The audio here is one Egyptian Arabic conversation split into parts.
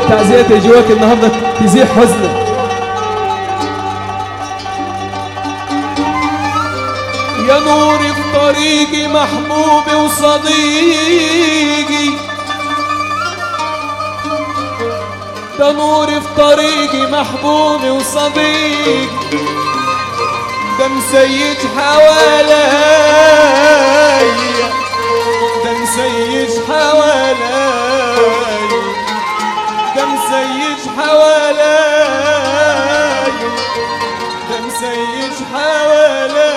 التعزية تجواك النهاردة تزيح حزنك يا نور في طريقي محبوبي وصديقي ده نور في طريقي محبوبي وصديقي ده مسيج حواليا ده مسيج حواليا ده مسيج حواليا ده مسيج حواليا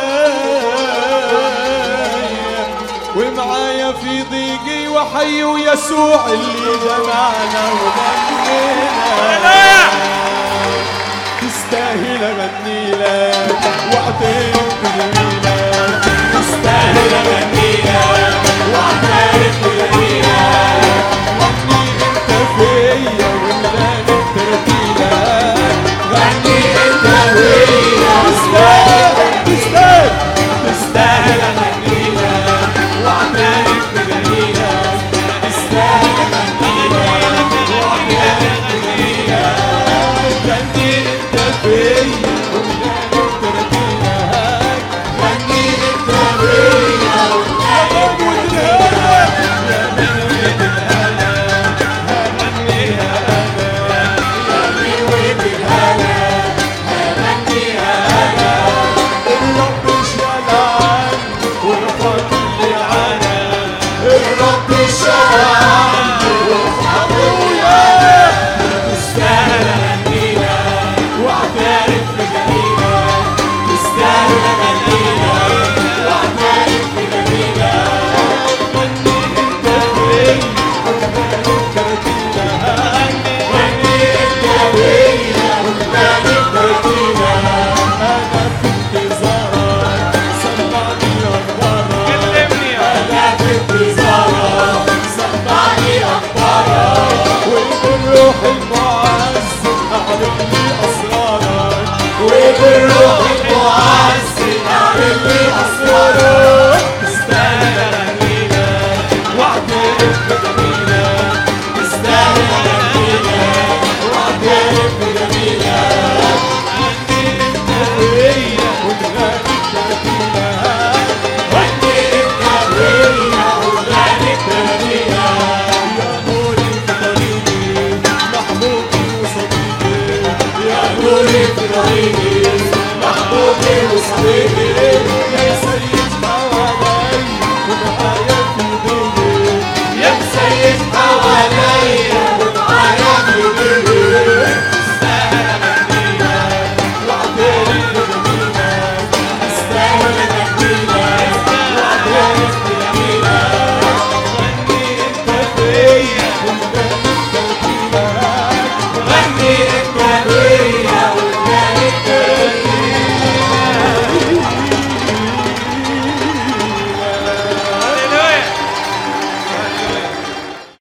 ومعايا في ضيقي وحي يسوع اللي جمعنا وغنينا تستاهل منيلة واعطيك جميلة